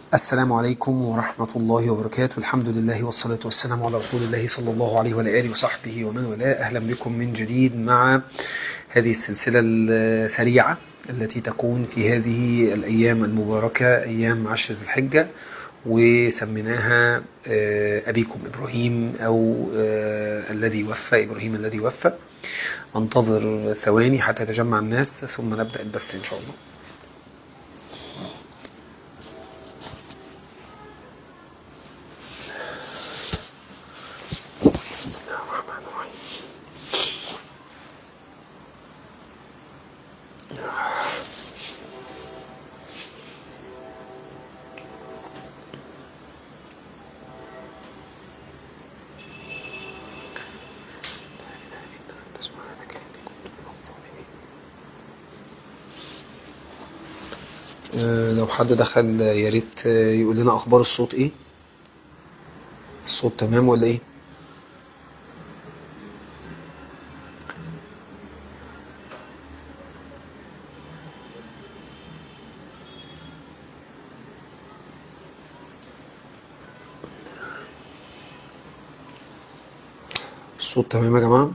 السلام عليكم ورحمة الله وبركاته الحمد لله والصلاة والسلام على رسول الله صلى الله عليه وعلى آله وصحبه ومن والاه أهلا بكم من جديد مع هذه السلسلة السريعة التي تكون في هذه الأيام المباركة أيام عشر ذي الحجة وسميناها أبيكم إبراهيم أو الذي وفى إبراهيم الذي وفى انتظر ثواني حتى يتجمع الناس ثم نبدأ البث إن شاء الله بسم الله الرحمن الرحيم آه، لو حد دخل يا ريت آه، يقول لنا اخبار الصوت ايه الصوت تمام ولا ايه الصوت تمام يا جماعة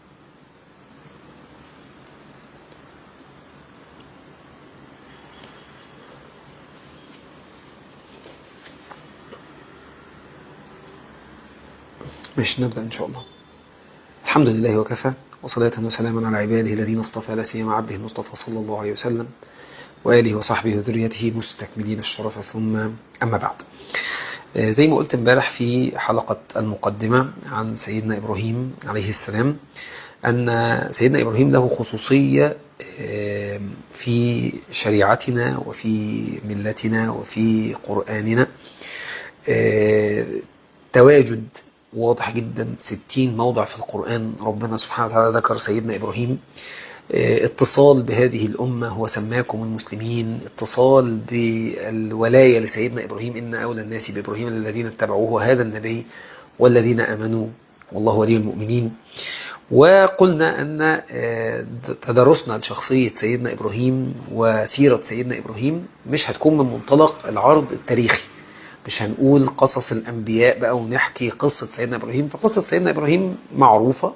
مش نبدأ إن شاء الله الحمد لله وكفى وصلاة وسلاما على عباده الذين اصطفى لا سيما عبده المصطفى صلى الله عليه وسلم وآله وصحبه وذريته مستكملين الشرف ثم أما بعد آه، زي ما قلت امبارح في حلقة المقدمة عن سيدنا إبراهيم عليه السلام أن سيدنا إبراهيم له خصوصية آه، في شريعتنا وفي ملتنا وفي قرآننا آه، تواجد واضح جدا ستين موضع في القرآن ربنا سبحانه وتعالى ذكر سيدنا إبراهيم آه، اتصال بهذه الأمة هو سماكم المسلمين اتصال بالولاية لسيدنا إبراهيم إن أولى الناس بإبراهيم الذين اتبعوه هذا النبي والذين آمنوا والله ولي المؤمنين وقلنا أن آه، تدرسنا لشخصية سيدنا إبراهيم وسيرة سيدنا إبراهيم مش هتكون من منطلق العرض التاريخي مش هنقول قصص الأنبياء بقى ونحكي قصة سيدنا إبراهيم فقصة سيدنا إبراهيم معروفة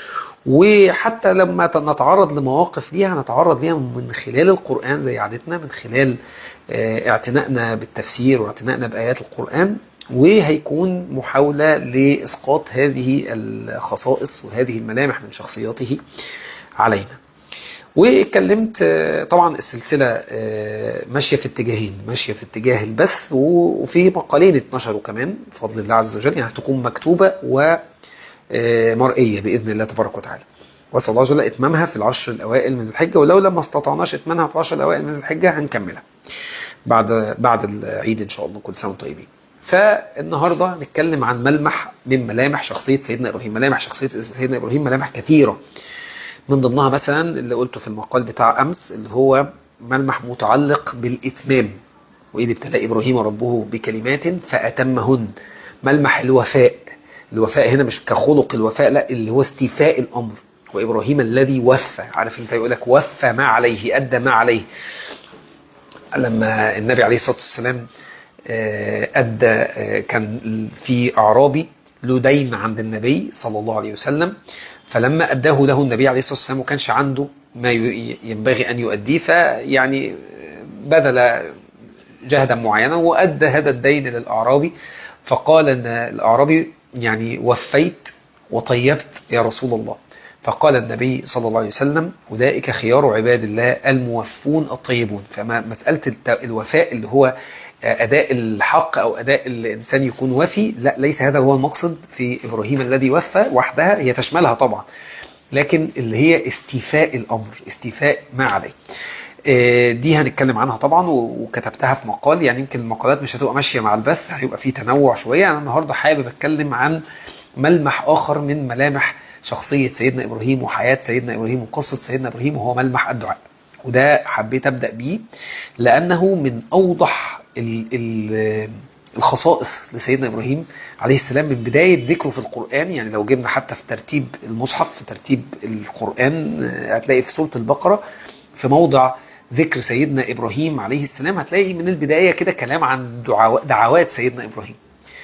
وحتى لما نتعرض لمواقف ليها نتعرض ليها من خلال القرآن زي عادتنا من خلال آه، اعتنائنا بالتفسير واعتنائنا بآيات القرآن وهيكون محاولة لإسقاط هذه الخصائص وهذه الملامح من شخصياته علينا واتكلمت آه، طبعا السلسلة آه، ماشية في اتجاهين ماشية في اتجاه البث و- وفي مقالين اتنشروا كمان بفضل الله عز وجل يعني هتكون مكتوبة ومرئية بإذن الله تبارك وتعالى واسال الله جل اتمامها في العشر الاوائل من الحجه ولو لما استطعناش اتمامها في العشر الاوائل من الحجه هنكملها بعد بعد العيد ان شاء الله كل سنه وانتم طيبين فالنهارده هنتكلم عن ملمح من ملامح شخصيه سيدنا ابراهيم ملامح شخصيه سيدنا ابراهيم ملامح كثيره من ضمنها مثلا اللي قلته في المقال بتاع امس اللي هو ملمح متعلق بالاتمام واذ ابتلى ابراهيم ربه بكلمات فاتمهن ملمح الوفاء الوفاء هنا مش كخلق الوفاء لا اللي هو استيفاء الامر وابراهيم الذي وفى عارف انت يقول لك وفى ما عليه ادى ما عليه لما النبي عليه الصلاه والسلام آه، ادى آه، كان في اعرابي له دين عند النبي صلى الله عليه وسلم فلما اداه له النبي عليه الصلاه والسلام ما كانش عنده ما ي- ينبغي ان يؤديه فيعني آه، بذل جهدا معينا وادى هذا الدين للاعرابي فقال ان الاعرابي يعني وفيت وطيبت يا رسول الله فقال النبي صلى الله عليه وسلم أولئك خيار عباد الله الموفون الطيبون فما مسألة الت- الوفاء اللي هو أداء الحق أو أداء الإنسان يكون وفي لا ليس هذا هو المقصد في إبراهيم الذي وفى وحدها هي تشملها طبعا لكن اللي هي استيفاء الأمر استيفاء ما عليه آه، دي هنتكلم عنها طبعا و- وكتبتها في مقال يعني يمكن المقالات مش هتبقى ماشية مع البث هيبقى فيه تنوع شوية أنا النهاردة حابب أتكلم عن ملمح آخر من ملامح شخصية سيدنا إبراهيم وحياة سيدنا إبراهيم وقصة سيدنا إبراهيم وهو ملمح الدعاء وده حبيت أبدأ بيه لأنه من أوضح ال ال الخصائص لسيدنا إبراهيم عليه السلام من بداية ذكره في القرآن يعني لو جبنا حتى في ترتيب المصحف في ترتيب القرآن آه، هتلاقي في سورة البقرة في موضع ذكر سيدنا إبراهيم عليه السلام هتلاقي من البداية كده كلام عن دعوا- دعوات سيدنا إبراهيم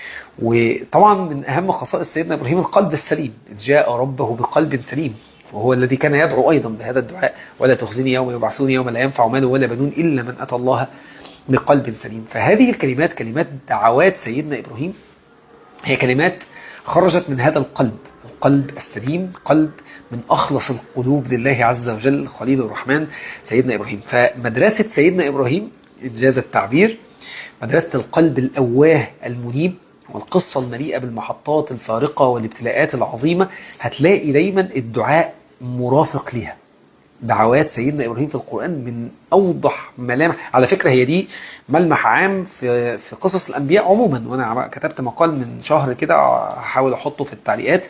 وطبعا من أهم خصائص سيدنا إبراهيم القلب السليم إذ جاء ربه بقلب سليم وهو الذي كان يدعو أيضا بهذا الدعاء ولا تخزني يوم يبعثون يوم لا ينفع مال ولا بنون إلا من أتى الله بقلب سليم فهذه الكلمات كلمات دعوات سيدنا إبراهيم هي كلمات خرجت من هذا القلب القلب السليم قلب من أخلص القلوب لله عز وجل خليل الرحمن سيدنا إبراهيم فمدرسة سيدنا إبراهيم إنجاز التعبير مدرسة القلب الأواه المنيب والقصة المليئة بالمحطات الفارقة والابتلاءات العظيمة هتلاقي دايما الدعاء مرافق لها دعوات سيدنا إبراهيم في القرآن من أوضح ملامح على فكرة هي دي ملمح عام في في قصص الأنبياء عموما وأنا كتبت مقال من شهر كده هحاول أحطه في التعليقات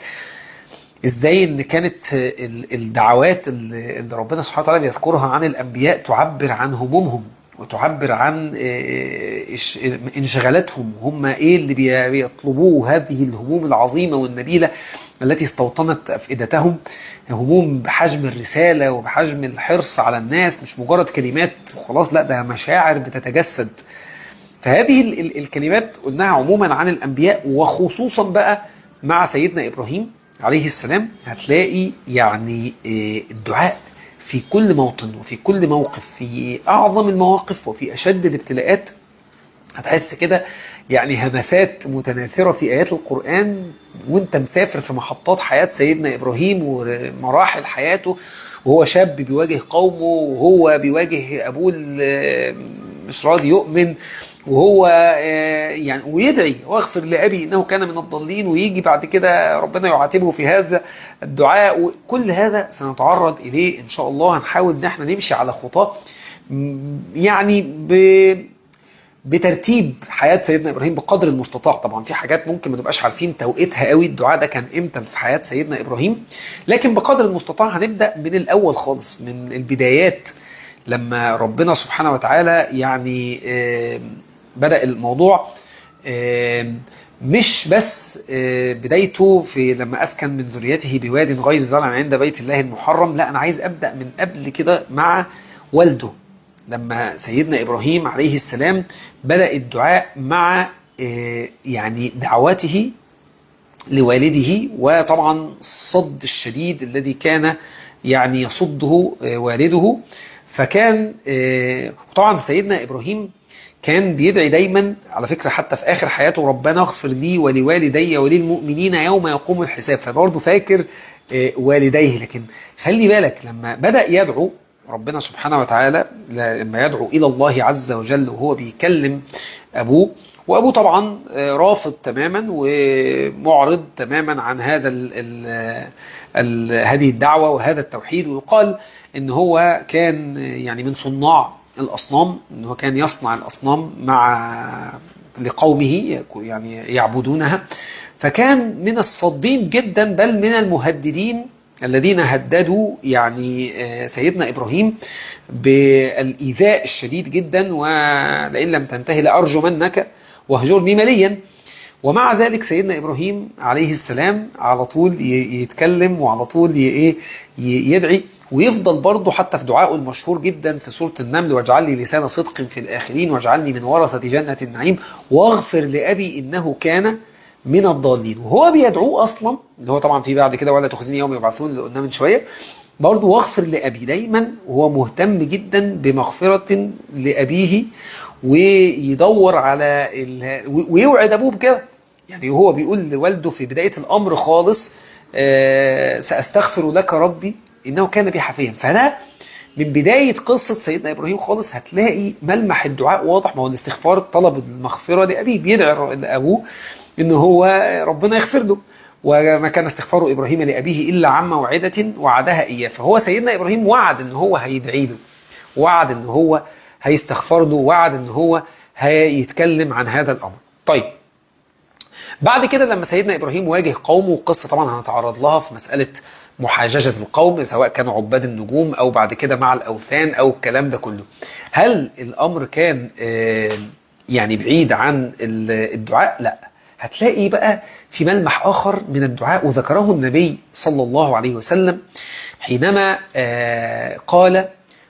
ازاي ان كانت ال- الدعوات اللي اللي ربنا سبحانه وتعالى بيذكرها عن الانبياء تعبر عن همومهم وتعبر عن آه، إش- انشغالاتهم هم ايه اللي بي- بيطلبوه هذه الهموم العظيمه والنبيله التي استوطنت افئدتهم هموم بحجم الرساله وبحجم الحرص على الناس مش مجرد كلمات وخلاص لا ده مشاعر بتتجسد فهذه ال- ال- الكلمات قلناها عموما عن الأنبياء وخصوصا بقى مع سيدنا إبراهيم عليه السلام هتلاقي يعني آه، الدعاء في كل موطن وفي كل موقف في أعظم المواقف وفي أشد الابتلاءات هتحس كده يعني همسات متناثرة في آيات القرآن وانت مسافر في محطات حياة سيدنا إبراهيم ومراحل حياته وهو شاب بيواجه قومه وهو بيواجه أبوه اللي مش راضي يؤمن وهو آه، يعني ويدعي واغفر لأبي إنه كان من الضالين ويجي بعد كده ربنا يعاتبه في هذا الدعاء وكل هذا سنتعرض إليه إن شاء الله هنحاول إن احنا نمشي على خطاه م- يعني ب بترتيب حياة سيدنا إبراهيم بقدر المستطاع طبعا في حاجات ممكن ما نبقاش عارفين توقيتها قوي الدعاء ده كان امتى في حياة سيدنا إبراهيم لكن بقدر المستطاع هنبدأ من الأول خالص من البدايات لما ربنا سبحانه وتعالى يعني آم، بدأ الموضوع آم، مش بس آه، بدايته في لما أسكن من ذريته بواد غير زرع عند بيت الله المحرم لا أنا عايز أبدأ من قبل كده مع والده لما سيدنا إبراهيم عليه السلام بدأ الدعاء مع آه، يعني دعوته لوالده وطبعا الصد الشديد الذي كان يعني يصده آه، والده فكان آه، طبعا سيدنا إبراهيم كان بيدعي دايما على فكرة حتى في آخر حياته ربنا اغفر لي ولوالدي وللمؤمنين يوم يقوم الحساب فبرضه فاكر آه، والديه لكن خلي بالك لما بدأ يدعو ربنا سبحانه وتعالى لما يدعو إلى الله عز وجل وهو بيكلم أبوه وأبوه طبعا آه، رافض تماما ومعرض تماما عن هذا ال ال ال هذه الدعوة وهذا التوحيد ويقال إن هو كان يعني من صناع الأصنام إن هو كان يصنع الأصنام مع لقومه يعني يعبدونها فكان من الصادين جدا بل من المهددين الذين هددوا يعني آه، سيدنا إبراهيم بالإيذاء الشديد جدا ولئن لم تنتهي لأرجمنك واهجرني مليا ومع ذلك سيدنا إبراهيم عليه السلام على طول ي- يتكلم وعلى طول ي- إيه ي- يدعي ويفضل برضه حتى في دعائه المشهور جدا في سورة النمل واجعل لي لسان صدق في الآخرين واجعلني من ورثة جنة النعيم واغفر لأبي إنه كان من الضالين وهو بيدعوه أصلا اللي هو طبعا في بعد كده ولا تخزني يوم يبعثون اللي قلناه من شوية برضه واغفر لأبي دايما وهو مهتم جدا بمغفرة لأبيه ويدور على ال... ويوعد أبوه بكده يعني هو بيقول لوالده في بداية الأمر خالص آه، سأستغفر لك ربي إنه كان بي حفيا فده من بداية قصة سيدنا إبراهيم خالص هتلاقي ملمح الدعاء واضح ما هو الاستغفار طلب المغفرة لأبيه بيدعي لأبوه إن هو ربنا يغفر له وما كان استغفار إبراهيم لأبيه إلا عن موعدة وعدها إياه فهو سيدنا إبراهيم وعد إن هو هيدعي له وعد إن هو هيستغفر له وعد إن هو هيتكلم عن هذا الأمر طيب بعد كده لما سيدنا إبراهيم واجه قومه والقصة طبعا هنتعرض لها في مسألة محاججة القوم سواء كانوا عباد النجوم أو بعد كده مع الأوثان أو الكلام ده كله هل الأمر كان آه، يعني بعيد عن ال- الدعاء لا هتلاقي بقى في ملمح آخر من الدعاء وذكره النبي صلى الله عليه وسلم حينما آه، قال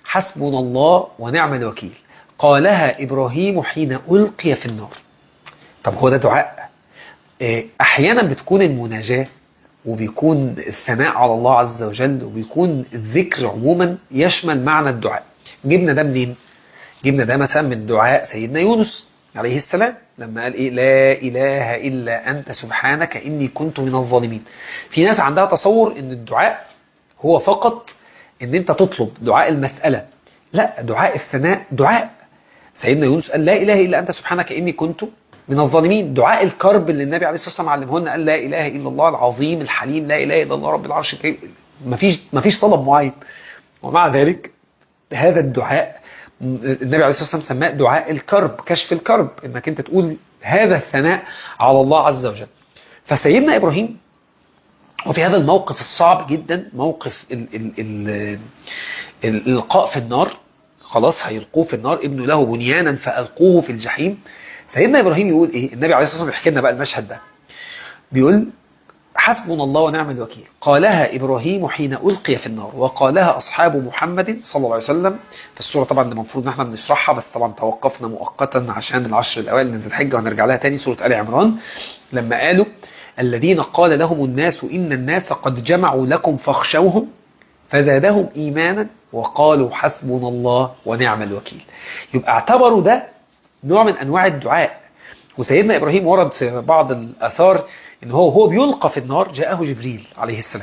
حسبنا الله ونعم الوكيل قالها إبراهيم حين ألقي في النار طب هو ده دعاء إيه، أحيانا بتكون المناجاة وبيكون الثناء على الله عز وجل وبيكون الذكر عموما يشمل معنى الدعاء جبنا ده منين؟ جبنا ده مثلا من دعاء سيدنا يونس عليه السلام لما قال ايه لا اله الا انت سبحانك اني كنت من الظالمين في ناس عندها تصور ان الدعاء هو فقط ان انت تطلب دعاء المسألة لا دعاء الثناء دعاء سيدنا يونس قال لا اله الا انت سبحانك اني كنت من الظالمين دعاء الكرب اللي النبي عليه الصلاه والسلام علمه لنا قال لا اله الا الله العظيم الحليم لا اله الا الله رب العرش الكريم مفيش مفيش طلب معين ومع ذلك هذا الدعاء النبي عليه الصلاه والسلام سماه دعاء الكرب كشف الكرب انك انت تقول هذا الثناء على الله عز وجل فسيدنا ابراهيم وفي هذا الموقف الصعب جدا موقف ال ال ال الإلقاء في النار خلاص هيلقوه في النار ابنوا له بنيانا فألقوه في الجحيم سيدنا إبراهيم يقول إيه النبي عليه الصلاة والسلام يحكي لنا بقى المشهد ده بيقول حسبنا الله ونعم الوكيل قالها إبراهيم حين ألقي في النار وقالها أصحاب محمد صلى الله عليه وسلم في السورة طبعا اللي المفروض ان احنا بنشرحها بس طبعا توقفنا مؤقتا عشان العشر الأوائل من ذي الحجة وهنرجع لها تاني سورة آل عمران لما قالوا الذين قال لهم الناس إن الناس قد جمعوا لكم فاخشوهم فزادهم إيمانا وقالوا حسبنا الله ونعم الوكيل يبقى اعتبروا ده نوع من أنواع الدعاء وسيدنا إبراهيم ورد في بعض الأثار إن هو هو بيلقى في النار جاءه جبريل عليه السلام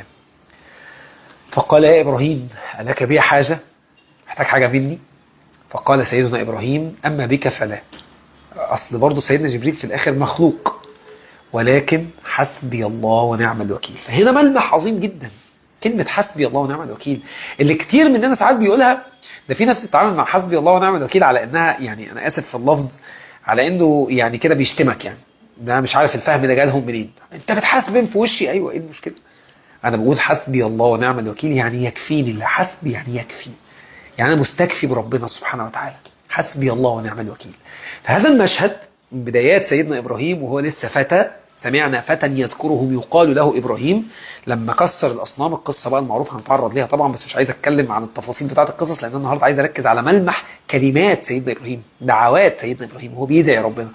فقال يا إبراهيم ألك بي حاجة محتاج حاجة مني فقال سيدنا إبراهيم أما بك فلا أصل برضه سيدنا جبريل في الآخر مخلوق ولكن حسبي الله ونعم الوكيل فهنا ملمح عظيم جدا كلمة حسبي الله ونعم الوكيل اللي كتير مننا ساعات بيقولها ده في ناس بتتعامل مع حسبي الله ونعم الوكيل على انها يعني انا اسف في اللفظ على انه يعني كده بيشتمك يعني ده مش عارف الفهم ده جالهم منين انت بتحاسبن في وشي ايوه ايه المشكله انا بقول حسبي الله ونعم الوكيل يعني يكفيني اللي حسبي يعني يكفي يعني انا مستكفي بربنا سبحانه وتعالى حسبي الله ونعم الوكيل فهذا المشهد من بدايات سيدنا ابراهيم وهو لسه فتى سمعنا فتى يذكرهم يقال له إبراهيم لما كسر الأصنام القصة بقى المعروفة هنتعرض ليها طبعا بس مش عايز أتكلم عن التفاصيل بتاعة القصص لأن النهاردة عايز أركز على ملمح كلمات سيدنا إبراهيم دعوات سيدنا إبراهيم هو بيدعي ربنا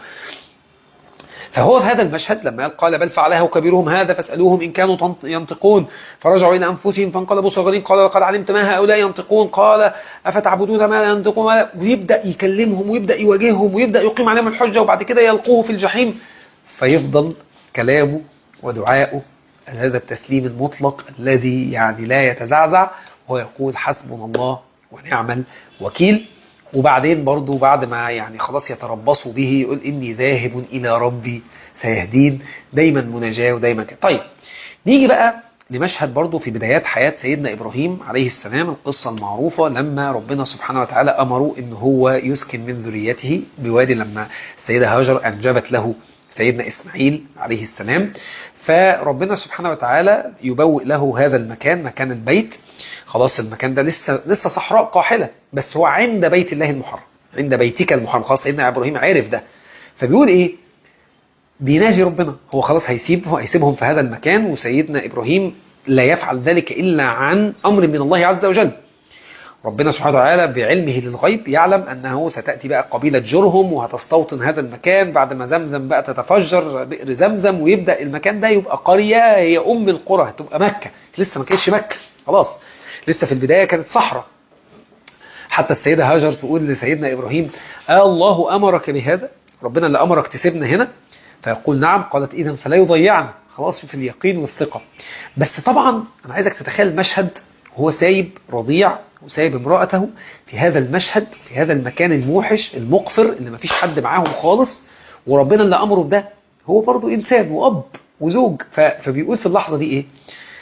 فهو في هذا المشهد لما قال بل فعلها كبيرهم هذا فاسألوهم إن كانوا ينطقون فرجعوا إلى أنفسهم فانقلبوا صغيرين قال لقد علمت ما هؤلاء ينطقون قال أفتعبدون ما لا ينطقون ويبدأ يكلمهم ويبدأ يواجههم ويبدأ يقيم عليهم الحجة وبعد كده يلقوه في الجحيم فيفضل كلامه ودعائه هذا التسليم المطلق الذي يعني لا يتزعزع هو يقول حسبنا الله ونعم الوكيل وبعدين برضو بعد ما يعني خلاص يتربصوا به يقول إني ذاهب إلى ربي سيهدين دايما مناجاة ودايما كده طيب نيجي بقى لمشهد برضو في بدايات حياة سيدنا إبراهيم عليه السلام القصة المعروفة لما ربنا سبحانه وتعالى أمره إن هو يسكن من ذريته بوادي لما السيدة هاجر أنجبت له سيدنا إسماعيل عليه السلام فربنا سبحانه وتعالى يبوئ له هذا المكان مكان البيت خلاص المكان ده لسه لسه صحراء قاحلة بس هو عند بيت الله المحرم عند بيتك المحرم خلاص سيدنا إبراهيم عارف ده فبيقول إيه بيناجي ربنا هو خلاص هيسيب هيسيبهم في هذا المكان وسيدنا إبراهيم لا يفعل ذلك إلا عن أمر من الله عز وجل ربنا سبحانه وتعالى بعلمه للغيب يعلم أنه ستأتي بقى قبيلة جرهم وهتستوطن هذا المكان بعد ما زمزم بقى تتفجر بئر زمزم ويبدأ المكان ده يبقى قرية هي أم القرى هتبقى مكة لسه ما كانتش مكة خلاص لسه في البداية كانت صحراء حتى السيدة هاجر تقول لسيدنا إبراهيم آه الله أمرك بهذا ربنا اللي أمرك تسيبنا هنا فيقول نعم قالت إذا فلا يضيعنا خلاص في اليقين والثقة بس طبعا أنا عايزك تتخيل المشهد هو سايب رضيع وسايب امرأته في هذا المشهد في هذا المكان الموحش المقفر اللي ما فيش حد معاهم خالص وربنا اللي أمره بده هو برضه إنسان وأب وزوج فبيقول في اللحظة دي إيه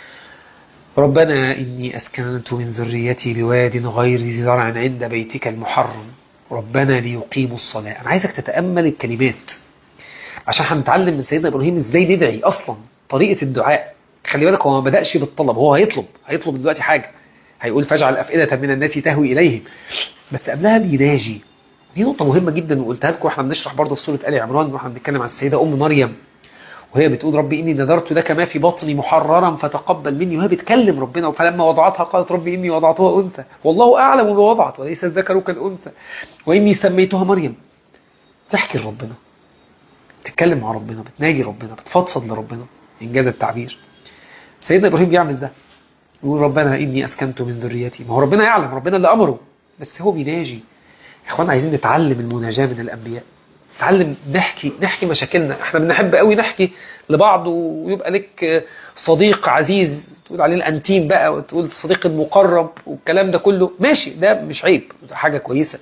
ربنا إني أسكنت من ذريتي بواد غير ذي زرع عند بيتك المحرم ربنا ليقيموا الصلاة أنا عايزك تتأمل الكلمات عشان هنتعلم من سيدنا إبراهيم إزاي ندعي أصلا طريقة الدعاء خلي بالك هو ما بدأش بالطلب هو هيطلب هيطلب دلوقتي حاجة هيقول فاجعل أفئدة من الناس تهوي إليهم بس قبلها بيناجي دي نقطة مهمة جدا وقلتها لكم واحنا بنشرح برضه في سورة آل عمران واحنا بنتكلم عن السيدة أم مريم وهي بتقول ربي إني نذرت لك ما في بطني محررا فتقبل مني وهي بتكلم ربنا فلما وضعتها قالت ربي إني وضعتها أنثى والله أعلم بما وضعت وليس الذكر كالأنثى وإني سميتها مريم تحكي لربنا تتكلم مع ربنا بتناجي ربنا بتفضفض لربنا إنجاز التعبير سيدنا إبراهيم بيعمل ده يقول ربنا إني أسكنت من ذريتي ما هو ربنا يعلم ربنا اللي أمره بس هو بيناجي يا إخوان عايزين نتعلم المناجاة من الأنبياء نتعلم نحكي نحكي مشاكلنا احنا بنحب قوي نحكي لبعض ويبقى لك صديق عزيز تقول عليه الانتيم بقى وتقول صديق المقرب والكلام ده كله ماشي ده مش عيب ده حاجة كويسة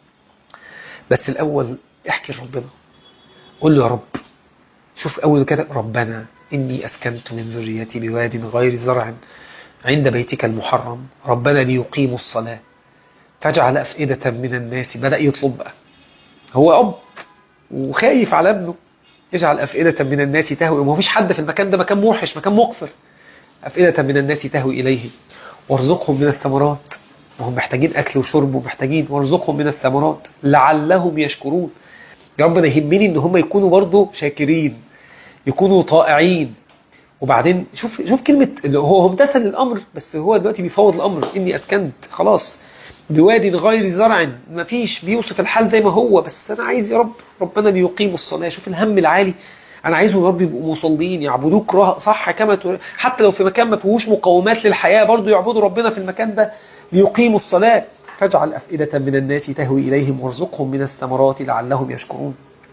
بس الأول احكي لربنا قول له يا رب شوف أول كده ربنا إني أسكنت من ذريتي بواد غير زرع عند بيتك المحرم ربنا ليقيموا الصلاة فاجعل أفئدة من الناس بدأ يطلب بقى هو أب وخايف على ابنه اجعل أفئدة من الناس تهوي وما فيش حد في المكان ده مكان موحش مكان مقفر أفئدة من الناس تهوي إليه وارزقهم من الثمرات وهم محتاجين أكل وشرب ومحتاجين وارزقهم من الثمرات لعلهم يشكرون يا رب انا يهمني ان هم يكونوا برضه شاكرين يكونوا طائعين وبعدين شوف شوف كلمة اللي هو هو امتثل الأمر بس هو دلوقتي بيفوض الأمر إني أسكنت خلاص بواد غير زرع ما فيش بيوصف الحال زي ما هو بس أنا عايز يا رب ربنا ليقيموا الصلاة شوف الهم العالي أنا عايزهم يا رب يبقوا مصلين يعبدوك صح كما تر... حتى لو في مكان ما فيهوش مقومات للحياة برضه يعبدوا ربنا في المكان ده ليقيموا الصلاة فاجعل أفئدة من الناس تهوي إليهم وارزقهم من الثمرات لعلهم يشكرون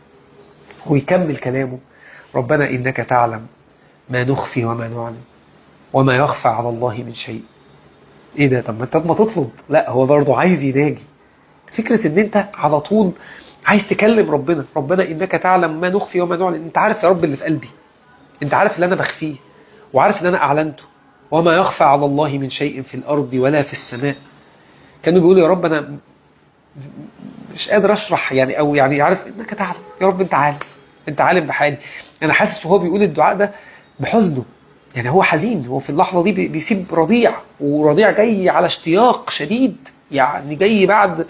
ويكمل كلامه ربنا إنك تعلم ما نخفي وما نعلم وما يخفى على الله من شيء ايه ده طب ما انت ما تطلب لا هو برضه عايز يناجي فكرة ان انت على طول عايز تكلم ربنا ربنا انك تعلم ما نخفي وما نعلن انت عارف يا رب اللي في قلبي انت عارف اللي انا بخفيه وعارف ان انا اعلنته وما يخفى على الله من شيء في الارض ولا في السماء كانوا بيقولوا يا رب انا مش قادر اشرح يعني او يعني عارف انك تعلم يا رب انت عارف انت عالم بحالي انا حاسس وهو بيقول الدعاء ده بحزنه يعني هو حزين هو في اللحظة دي بيسيب رضيع ورضيع جاي على اشتياق شديد يعني جاي بعد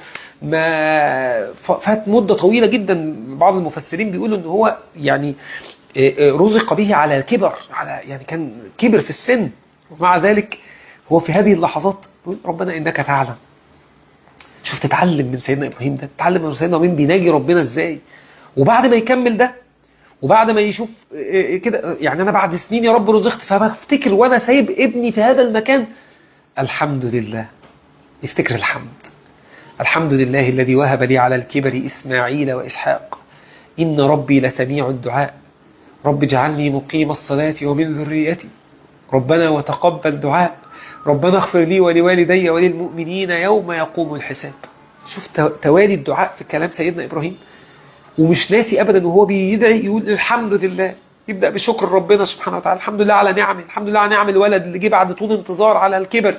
ما فات مدة طويلة جدا بعض المفسرين بيقولوا ان هو يعني رزق به على كبر على يعني كان كبر في السن ومع ذلك هو في هذه اللحظات يقول ربنا انك تعلم شوف تتعلم من سيدنا ابراهيم ده تتعلم من سيدنا ابراهيم بيناجي ربنا ازاي وبعد ما يكمل ده وبعد ما يشوف كده يعني انا بعد سنين يا رب رزقت فبفتكر وانا سايب ابني في هذا المكان الحمد لله يفتكر الحمد الحمد لله الذي وهب لي على الكبر إسماعيل وإسحاق إن ربي لسميع الدعاء رب اجعلني مقيم الصلاة ومن ذريتي ربنا وتقبل دعاء ربنا اغفر لي ولوالدي وللمؤمنين يوم يقوم الحساب شوف توالي الدعاء في كلام سيدنا إبراهيم ومش ناسي أبدا وهو بيدعي يقول الحمد لله يبدأ بشكر ربنا سبحانه وتعالى الحمد لله على نعمه الحمد لله على نعم الولد اللي جه بعد طول انتظار على الكبر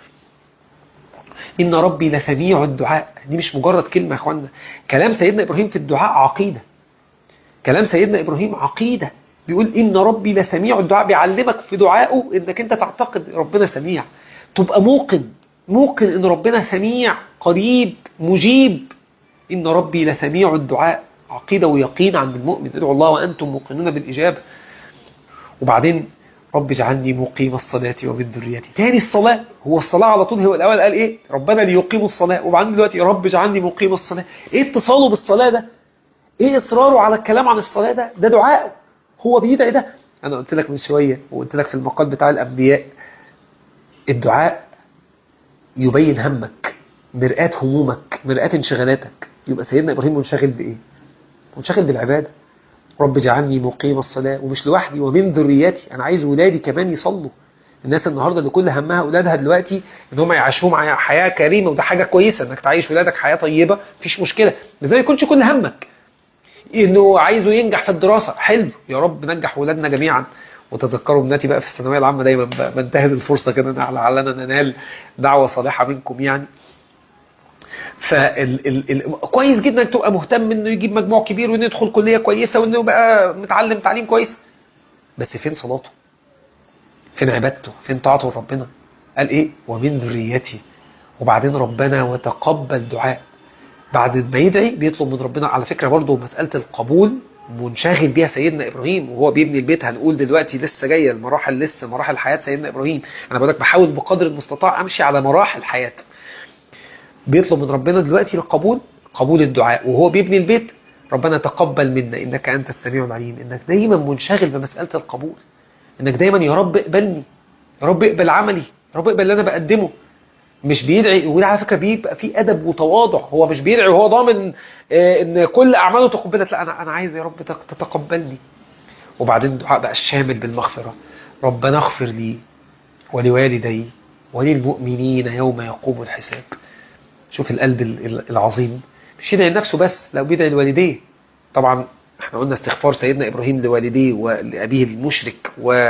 إن ربي لسميع الدعاء دي مش مجرد كلمة يا أخوانا كلام سيدنا إبراهيم في الدعاء عقيدة كلام سيدنا إبراهيم عقيدة بيقول إن ربي لسميع الدعاء بيعلمك في دعائه إنك أنت تعتقد ربنا سميع تبقى موقن موقن إن ربنا سميع قريب مجيب إن ربي لسميع الدعاء عقيدة ويقين عند المؤمن ادعوا الله وأنتم موقنون بالإجابة وبعدين رب اجعلني مقيم الصلاة ومن ذريتي تاني الصلاة هو الصلاة على طول هو الأول قال إيه ربنا ليقيموا الصلاة وبعدين دلوقتي يا رب اجعلني مقيم الصلاة إيه اتصاله بالصلاة ده إيه إصراره على الكلام عن الصلاة ده ده دعاء هو بيدعي ده أنا قلت لك من شوية وقلت لك في المقال بتاع الأنبياء الدعاء يبين همك مرآة همومك مرآة انشغالاتك يبقى سيدنا إبراهيم منشغل بإيه منشغل بالعبادة رب اجعلني مقيم الصلاة ومش لوحدي ومن ذريتي أنا عايز ولادي كمان يصلوا الناس النهاردة اللي كل همها أولادها دلوقتي إن هم يعيشوهم حياة كريمة وده حاجة كويسة إنك تعيش ولادك حياة طيبة مفيش مشكلة بس ما يكونش كل همك إنه عايزه ينجح في الدراسة حلو يا رب نجح ولادنا جميعا وتذكروا ابنتي بقى في الثانوية العامة دايما بنتهز الفرصة كده لعلنا ننال دعوة صالحة منكم يعني فكويس جدا انك تبقى مهتم انه يجيب مجموع كبير وانه يدخل كليه كويسه وانه يبقى متعلم تعليم كويس بس فين صلاته فين عبادته فين طاعته لربنا قال ايه ومن ذريتي وبعدين ربنا وتقبل دعاء بعد ما يدعي بيطلب من ربنا على فكره برضه مساله القبول منشغل بيها سيدنا ابراهيم وهو بيبني البيت هنقول دلوقتي لسه جايه المراحل لسه مراحل حياه سيدنا ابراهيم انا بقول لك بحاول بقدر المستطاع امشي على مراحل حياته بيطلب من ربنا دلوقتي القبول قبول الدعاء وهو بيبني البيت ربنا تقبل منا انك انت السميع العليم انك دايما منشغل بمساله القبول انك دايما يا رب اقبلني يا رب اقبل عملي يا رب اقبل اللي انا بقدمه مش بيدعي وده على فكره بيبقى في ادب وتواضع هو مش بيدعي وهو ضامن آه، ان كل اعماله تقبلت لا انا انا عايز يا رب تق- تتقبلني وبعدين الدعاء بقى الشامل بالمغفره ربنا اغفر لي ولوالدي وللمؤمنين يوم يقوم الحساب شوف القلب ال- ال- العظيم مش يدعي لنفسه بس لو بيدعي لوالديه طبعا احنا قلنا استغفار سيدنا ابراهيم لوالديه ولابيه المشرك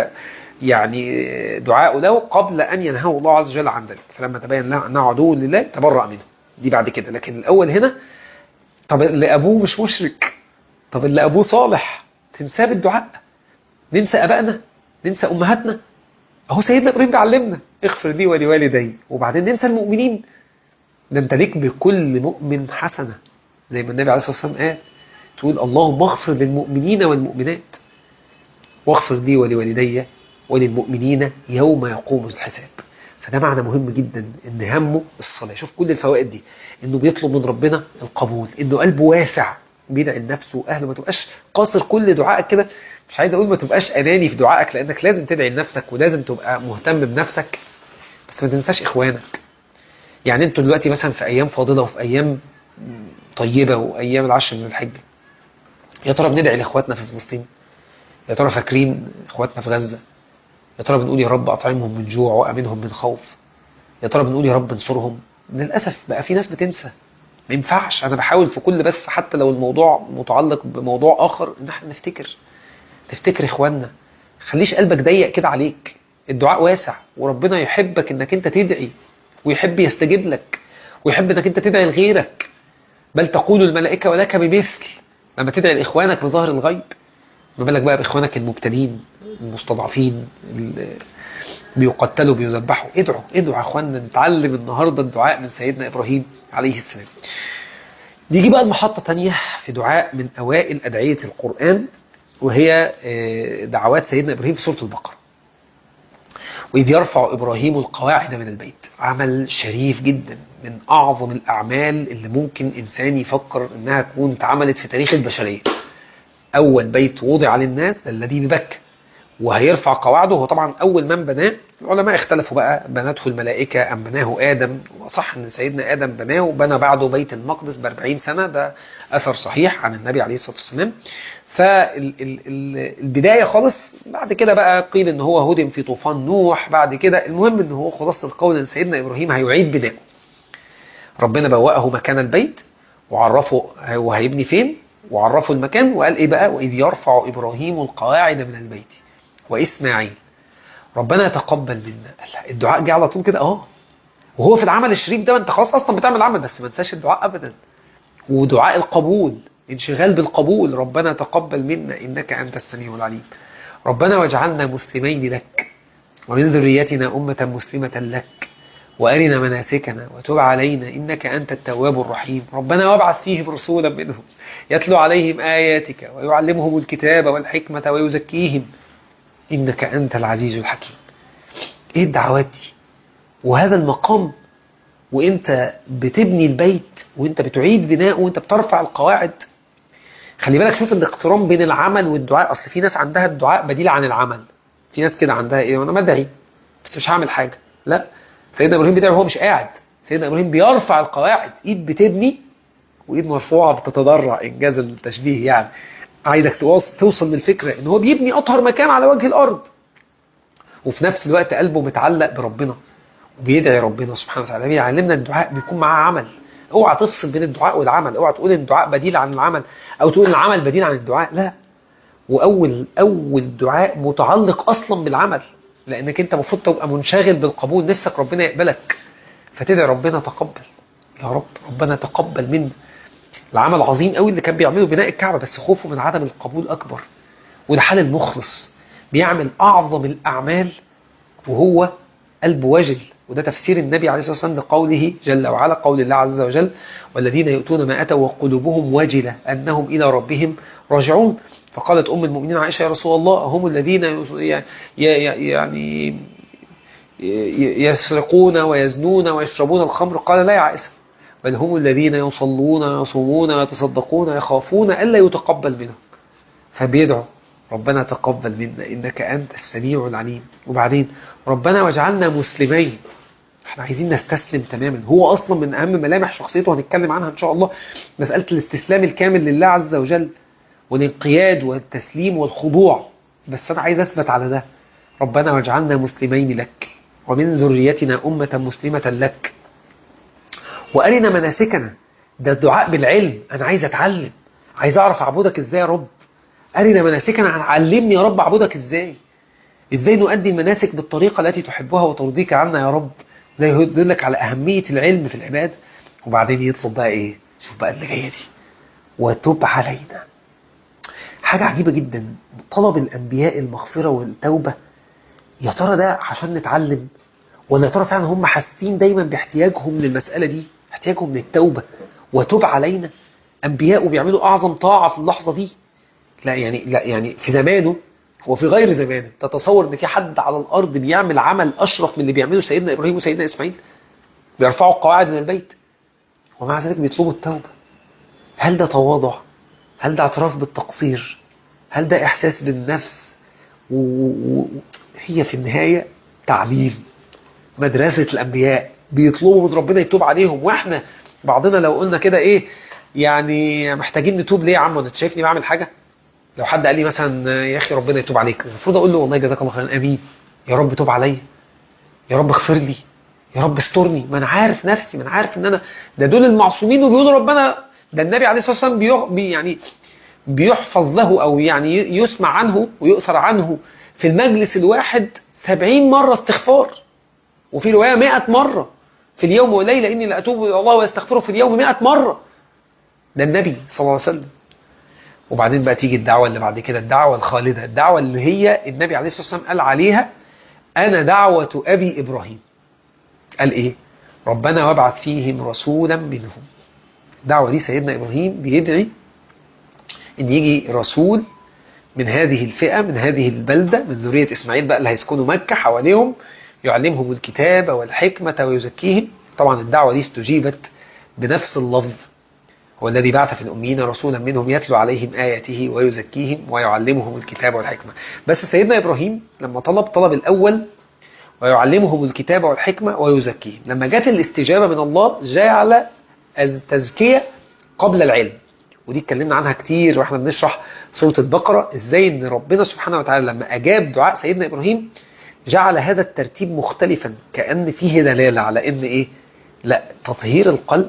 ويعني دعاءه له قبل ان ينهاه الله عز وجل عن ذلك فلما تبين له انه عدو لله تبرأ منه دي بعد كده لكن الاول هنا طب اللي ابوه مش مشرك طب اللي ابوه صالح تنساه بالدعاء ننسى ابائنا ننسى امهاتنا اهو سيدنا ابراهيم بيعلمنا اغفر لي ولوالدي وبعدين ننسى المؤمنين ده انت ليك بكل مؤمن حسنه زي ما النبي عليه الصلاه والسلام قال تقول اللهم اغفر للمؤمنين والمؤمنات واغفر لي ولوالدي وللمؤمنين يوم يقوم الحساب فده معنى مهم جدا ان همه الصلاه شوف كل الفوائد دي انه بيطلب من ربنا القبول انه قلبه واسع بيدعي لنفسه واهله ما تبقاش قاصر كل دعائك كده مش عايز اقول ما تبقاش اناني في دعائك لانك لازم تدعي لنفسك ولازم تبقى مهتم بنفسك بس ما تنساش اخوانك يعني انتوا دلوقتي مثلا في ايام فاضله وفي ايام طيبه وايام العشر من الحج يا ترى بندعي لاخواتنا في فلسطين يا ترى فاكرين اخواتنا في غزه يا ترى بنقول يا رب اطعمهم من جوع وامنهم من خوف يا ترى بنقول يا رب انصرهم للاسف بقى في ناس بتنسى ما ينفعش انا بحاول في كل بس حتى لو الموضوع متعلق بموضوع اخر ان احنا نفتكر نفتكر اخواننا خليش قلبك ضيق كده عليك الدعاء واسع وربنا يحبك انك انت تدعي ويحب يستجيب لك ويحب انك انت تدعي لغيرك بل تقول الملائكة ولك بمثل لما تدعي لاخوانك بظهر الغيب ما بالك بقى باخوانك المبتلين المستضعفين اللي بيقتلوا بيذبحوا ادعوا ادعوا يا اخوانا نتعلم النهارده الدعاء من سيدنا ابراهيم عليه السلام نيجي بقى المحطة تانية في دعاء من أوائل أدعية القرآن وهي آه، دعوات سيدنا إبراهيم في سورة البقرة وإذ يرفع إبراهيم القواعد من البيت عمل شريف جدا من أعظم الأعمال اللي ممكن إنسان يفكر إنها تكون اتعملت في تاريخ البشرية أول بيت وضع للناس الذي ببكة وهيرفع قواعده هو طبعا أول من بناه العلماء اختلفوا بقى بنته الملائكة أم بناه آدم وصح أن سيدنا آدم بناه وبنى بعده بيت المقدس بأربعين سنة ده أثر صحيح عن النبي عليه الصلاة والسلام فالبداية خالص بعد كده بقى قيل ان هو هدم في طوفان نوح بعد كده المهم ان هو خلاصة القول ان سيدنا ابراهيم هيعيد بناءه ربنا بوأه مكان البيت وعرفه هو هيبني فين وعرفه المكان وقال ايه بقى واذ يرفع ابراهيم القواعد من البيت واسماعيل ربنا يتقبل منا الدعاء جه على طول كده اه وهو في العمل الشريف ده انت خلاص اصلا بتعمل عمل بس ما تنساش الدعاء ابدا ودعاء القبول انشغال بالقبول ربنا تقبل منا إنك أنت السميع العليم ربنا واجعلنا مسلمين لك ومن ذريتنا أمة مسلمة لك وأرنا مناسكنا وتب علينا إنك أنت التواب الرحيم ربنا وابعث فيهم رسولا منهم يتلو عليهم آياتك ويعلمهم الكتاب والحكمة ويزكيهم إنك أنت العزيز الحكيم إيه الدعوات دي وهذا المقام وانت بتبني البيت وانت بتعيد بناءه وانت بترفع القواعد خلي بالك شوف الاقتران بين العمل والدعاء اصل في ناس عندها الدعاء بديل عن العمل في ناس كده عندها ايه انا بدعي بس مش هعمل حاجه لا سيدنا ابراهيم بيدعي وهو مش قاعد سيدنا ابراهيم بيرفع القواعد ايد بتبني وايد مرفوعه بتتضرع انجاز التشبيه يعني عايزك توصل للفكره ان هو بيبني اطهر مكان على وجه الارض وفي نفس الوقت قلبه متعلق بربنا وبيدعي ربنا سبحانه وتعالى بيعلمنا الدعاء بيكون معاه عمل اوعى تفصل بين الدعاء والعمل اوعى تقول ان الدعاء بديل عن العمل او تقول ان العمل بديل عن الدعاء لا واول اول دعاء متعلق اصلا بالعمل لانك انت المفروض تبقى منشغل بالقبول نفسك ربنا يقبلك فتدعي ربنا تقبل يا رب ربنا تقبل منا العمل عظيم قوي اللي كان بيعمله بناء الكعبه بس خوفه من عدم القبول اكبر وده حال المخلص بيعمل اعظم الاعمال وهو قلبه وجل وده تفسير النبي عليه الصلاة والسلام لقوله جل وعلا قول الله عز وجل والذين يؤتون ما أتوا وقلوبهم وجلة أنهم إلى ربهم راجعون فقالت أم المؤمنين عائشة يا رسول الله هم الذين يعني يسرقون ويزنون ويشربون الخمر قال لا يا عائشة بل هم الذين يصلون ويصومون ويتصدقون يخافون ألا يتقبل منهم فبيدعوا ربنا تقبل منا إنك أنت السميع العليم وبعدين ربنا واجعلنا مسلمين احنا عايزين نستسلم تماما هو أصلا من أهم ملامح شخصيته هنتكلم عنها إن شاء الله مسألة الاستسلام الكامل لله عز وجل والانقياد والتسليم والخضوع بس أنا عايز أثبت على ده ربنا واجعلنا مسلمين لك ومن ذريتنا أمة مسلمة لك وأرنا مناسكنا ده الدعاء بالعلم أنا عايز أتعلم عايز أعرف أعبدك إزاي يا رب أرنا مناسكنا علمني يا رب أعبدك إزاي إزاي نؤدي المناسك بالطريقة التي تحبها وترضيك عنا يا رب ده يدلك على أهمية العلم في العباد وبعدين يطلب بقى إيه شوف بقى اللي جاية دي وتب علينا حاجة عجيبة جدا طلب الأنبياء المغفرة والتوبة يا ترى ده عشان نتعلم ولا يا ترى فعلا هم حاسين دايما باحتياجهم للمسألة دي احتياجهم للتوبة وتب علينا أنبياء بيعملوا أعظم طاعة في اللحظة دي لا يعني لا يعني في زمانه وفي غير زمانه تتصور ان في حد على الارض بيعمل عمل اشرف من اللي بيعمله سيدنا ابراهيم وسيدنا اسماعيل بيرفعوا القواعد من البيت ومع ذلك بيطلبوا التوبه هل ده تواضع هل ده اعتراف بالتقصير هل ده احساس بالنفس وهي في النهايه تعليم مدرسه الانبياء بيطلبوا من ربنا يتوب عليهم واحنا بعضنا لو قلنا كده ايه يعني محتاجين نتوب ليه يا عم وانت شايفني بعمل حاجه لو حد قال لي مثلا يا اخي ربنا يتوب عليك المفروض اقول له والله جزاك الله خيرا امين يا رب توب عليا يا رب اغفر لي يا رب استرني ما انا عارف نفسي ما انا عارف ان انا ده دول المعصومين وبيقولوا ربنا ده النبي عليه الصلاه والسلام بي يعني بيحفظ له او يعني يسمع عنه ويؤثر عنه في المجلس الواحد سبعين مرة استغفار وفي رواية مئة مرة في اليوم والليلة إني لأتوب إلى الله ويستغفره في اليوم مئة مرة ده النبي صلى الله عليه وسلم وبعدين بقى تيجي الدعوة اللي بعد كده الدعوة الخالدة الدعوة اللي هي النبي عليه الصلاة والسلام قال عليها أنا دعوة أبي إبراهيم قال إيه ربنا وابعث فيهم رسولا منهم الدعوة دي سيدنا إبراهيم بيدعي إن يجي رسول من هذه الفئة من هذه البلدة من ذرية إسماعيل بقى اللي هيسكنوا مكة حواليهم يعلمهم الكتاب والحكمة ويزكيهم طبعا الدعوة دي استجيبت بنفس اللفظ هو الذي بعث في الأمين رسولا منهم يتلو عليهم آياته ويزكيهم ويعلمهم الكتاب والحكمة بس سيدنا إبراهيم لما طلب طلب الأول ويعلمهم الكتاب والحكمة ويزكيهم لما جت الاستجابة من الله جعل التزكية قبل العلم ودي اتكلمنا عنها كتير واحنا بنشرح سورة البقرة ازاي ان ربنا سبحانه وتعالى لما اجاب دعاء سيدنا ابراهيم جعل هذا الترتيب مختلفا كأن فيه دلالة على ان ايه لا تطهير القلب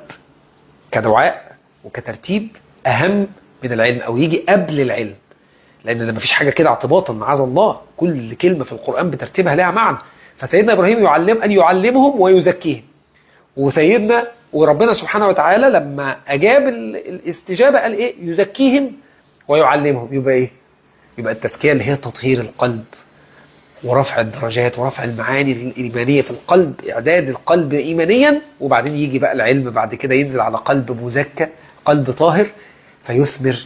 كدعاء وكترتيب اهم من العلم او يجي قبل العلم لان لما فيش حاجة كده اعتباطا معاذ الله كل كلمة في القرآن بترتيبها لها معنى فسيدنا ابراهيم يعلم ان يعلمهم ويزكيهم وسيدنا وربنا سبحانه وتعالى لما أجاب الاستجابة قال إيه يزكيهم ويعلمهم يبقى إيه يبقى التزكية اللي هي تطهير القلب ورفع الدرجات ورفع المعاني الإيمانية في القلب إعداد القلب إيمانيا وبعدين يجي بقى العلم بعد كده ينزل على قلب مزكى قلب طاهر فيثمر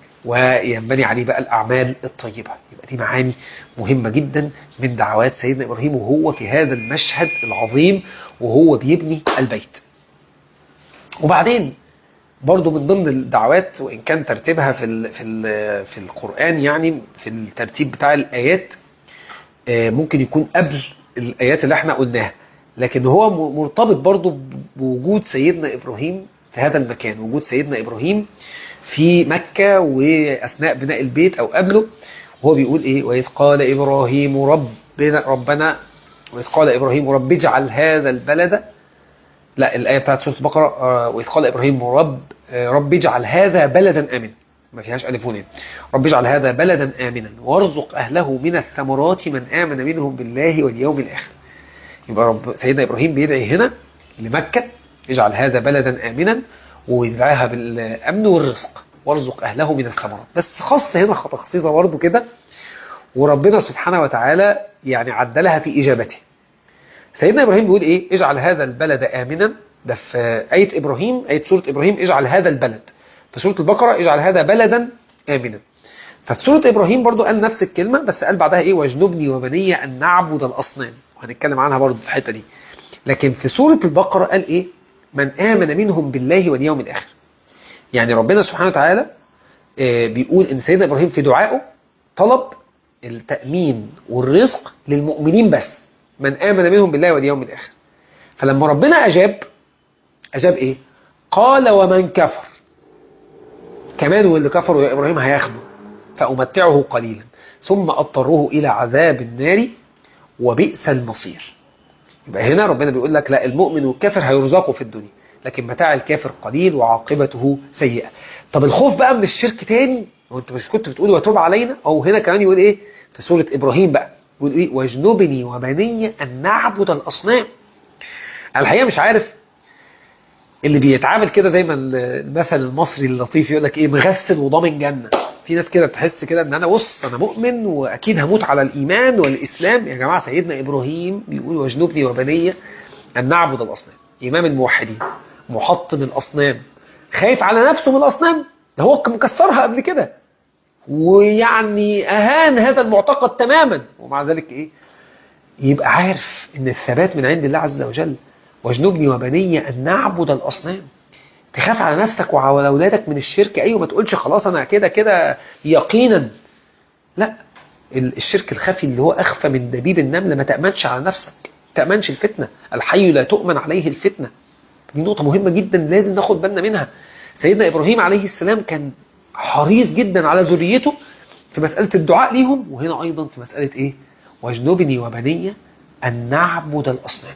وينبني عليه بقى الأعمال الطيبة يبقى دي معاني مهمة جدا من دعوات سيدنا إبراهيم وهو في هذا المشهد العظيم وهو بيبني البيت وبعدين برضو من ضمن الدعوات وإن كان ترتيبها في ال في ال في القرآن يعني في الترتيب بتاع الآيات ممكن يكون قبل الآيات اللي احنا قلناها لكن هو مرتبط برضو بوجود سيدنا إبراهيم في هذا المكان وجود سيدنا إبراهيم في مكة وأثناء بناء البيت أو قبله وهو بيقول إيه وإذ قال إبراهيم ربنا ربنا وإذ قال إبراهيم رب اجعل هذا البلد لا الآية بتاعت سورة البقرة وإذ قال إبراهيم رب رب اجعل هذا بلدا آمنا ما فيهاش ألفون رب اجعل هذا بلدا آمنا وارزق أهله من الثمرات من آمن منهم بالله واليوم الآخر يبقى رب سيدنا إبراهيم بيدعي هنا لمكة اجعل هذا بلدا آمنا ويدعاها بالأمن والرزق وارزق أهله من الثمرات بس خاص هنا تخصيصة برضه كده وربنا سبحانه وتعالى يعني عدلها في إجابته سيدنا ابراهيم بيقول ايه اجعل هذا البلد امنا ده في ايه ابراهيم ايه سوره ابراهيم اجعل هذا البلد في سوره البقره اجعل هذا بلدا امنا ففي سوره ابراهيم برضو قال نفس الكلمه بس قال بعدها ايه واجنبني وبني ان نعبد الاصنام وهنتكلم عنها برضو في الحته دي لكن في سوره البقره قال ايه من امن منهم بالله واليوم الاخر يعني ربنا سبحانه وتعالى آه، بيقول ان سيدنا ابراهيم في دعائه طلب التامين والرزق للمؤمنين بس من امن منهم بالله واليوم الاخر فلما ربنا اجاب اجاب ايه قال ومن كفر كمان واللي كفروا يا ابراهيم هياخده فامتعه قليلا ثم اضطره الى عذاب النار وبئس المصير يبقى هنا ربنا بيقول لك لا المؤمن والكافر هيرزقوا في الدنيا لكن متاع الكافر قليل وعاقبته سيئة طب الخوف بقى من الشرك تاني وانت مش كنت بتقول وتوب علينا او هنا كمان يقول ايه في سورة ابراهيم بقى يقول ايه واجنبني وبني ان نعبد الاصنام أنا الحقيقة مش عارف اللي بيتعامل كده زي ما المثل المصري اللطيف يقول لك ايه مغسل وضامن جنة في ناس كده تحس كده ان انا بص انا مؤمن واكيد هموت على الايمان والاسلام يا جماعة سيدنا ابراهيم بيقول واجنبني وبني ان نعبد الاصنام امام الموحدين محطم الاصنام خايف على نفسه من الاصنام ده هو كان مكسرها قبل كده ويعني اهان هذا المعتقد تماما ومع ذلك ايه يبقى عارف ان الثبات من عند الله عز وجل واجنبني وبني ان نعبد الاصنام تخاف على نفسك وعلى اولادك من الشرك ايوه ما تقولش خلاص انا كده كده يقينا لا ال- الشرك الخفي اللي هو اخفى من دبيب النمله ما تامنش على نفسك ما تامنش الفتنه الحي لا تؤمن عليه الفتنه دي نقطه مهمه جدا لازم ناخد بالنا منها سيدنا ابراهيم عليه السلام كان حريص جدا على ذريته في مساله الدعاء ليهم وهنا ايضا في مساله ايه واجنبني وبني ان نعبد الاصنام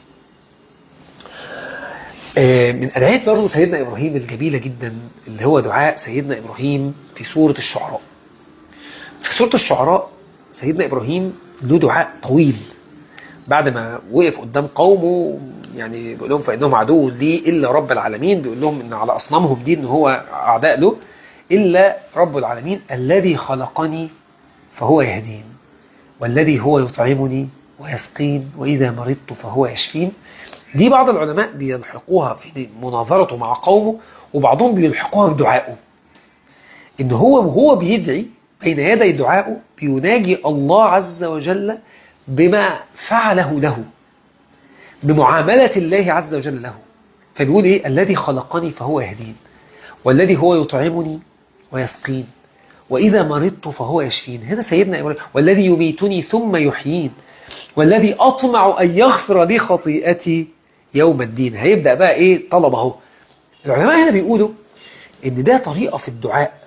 آه، من ادعيات برضه سيدنا ابراهيم الجميله جدا اللي هو دعاء سيدنا ابراهيم في سوره الشعراء في سوره الشعراء سيدنا ابراهيم له دعاء طويل بعد ما وقف قدام قومه يعني بيقول لهم فانهم عدو لي الا رب العالمين بيقول لهم ان على اصنامهم دي ان هو اعداء له الا رب العالمين الذي خلقني فهو يهدين والذي هو يطعمني ويسقين واذا مرضت فهو يشفين دي بعض العلماء بيلحقوها في مناظرته مع قومه وبعضهم بيلحقوها بدعائه ان هو وهو بيدعي بين يدي دعائه بيناجي الله عز وجل بما فعله له بمعاملة الله عز وجل له فبيقول ايه الذي خلقني فهو يهدين والذي هو يطعمني ويسقين وإذا مرضت فهو يشفين هنا سيدنا إبراهيم والذي يميتني ثم يحيين والذي أطمع أن يغفر لي خطيئتي يوم الدين هيبدأ بقى إيه طلب اهو العلماء هنا بيقولوا إن ده طريقة في الدعاء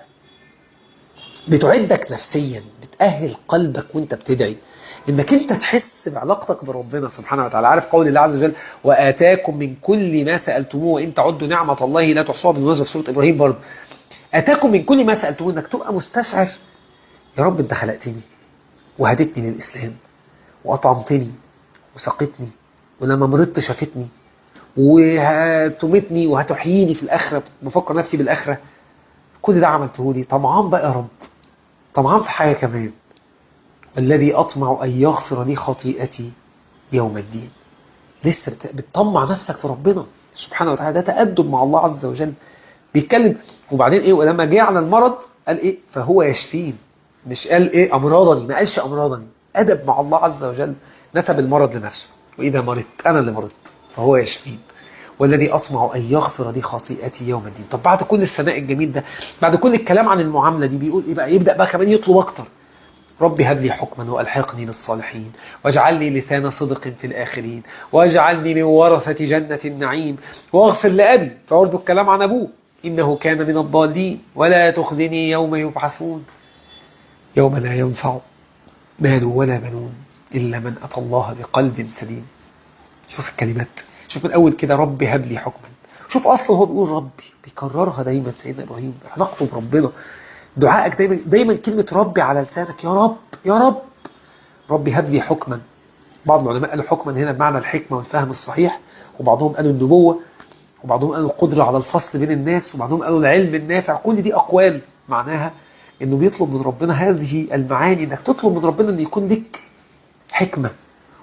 بتعدك نفسيا بتأهل قلبك وانت بتدعي انك انت تحس بعلاقتك بربنا سبحانه وتعالى عارف قول الله عز وجل واتاكم من كل ما سالتموه وان تعدوا نعمه الله لا تحصوها بالنسبه في سوره ابراهيم برضه اتاكم من كل ما سالتموه انك تبقى مستشعر يا رب انت خلقتني وهدتني للاسلام واطعمتني وسقتني ولما مرضت شافتني وهتمتني وهتحييني في الاخره بفكر نفسي بالاخره كل ده عملته لي طمعان بقى يا رب طمعان في حاجه كمان الذي أطمع أن يغفر لي خطيئتي يوم الدين لسه بت- بتطمع نفسك في ربنا سبحانه وتعالى ده تأدب مع الله عز وجل بيتكلم وبعدين ايه ولما جه على المرض قال ايه فهو يشفين مش قال ايه امراضني ما قالش امراضني ادب مع الله عز وجل نسب المرض لنفسه واذا مرضت انا اللي مرضت فهو يشفين والذي اطمع ان يغفر لي خطيئتي يوم الدين طب بعد كل الثناء الجميل ده بعد كل الكلام عن المعامله دي بيقول ايه بقى يبدا بقى كمان يطلب اكتر رب هب لي حكما والحقني بالصالحين واجعلني لسان صدق في الاخرين واجعلني من ورثه جنه النعيم واغفر لابي فبرضه الكلام عن ابوه انه كان من الضالين ولا تخزني يوم يبعثون يوم لا ينفع مال ولا بنون الا من اتى الله بقلب سليم شوف الكلمات شوف من اول كده رب هب لي حكما شوف اصله هو بيقول ربي بيكررها دايما سيدنا ابراهيم علاقته بربنا دعائك دايما دايما كلمة ربي على لسانك يا رب يا رب ربي هب لي حكما بعض العلماء قالوا حكما هنا بمعنى الحكمة والفهم الصحيح وبعضهم قالوا النبوة وبعضهم قالوا القدرة على الفصل بين الناس وبعضهم قالوا العلم النافع كل دي أقوال معناها إنه بيطلب من ربنا هذه المعاني إنك تطلب من ربنا إن يكون لك حكمة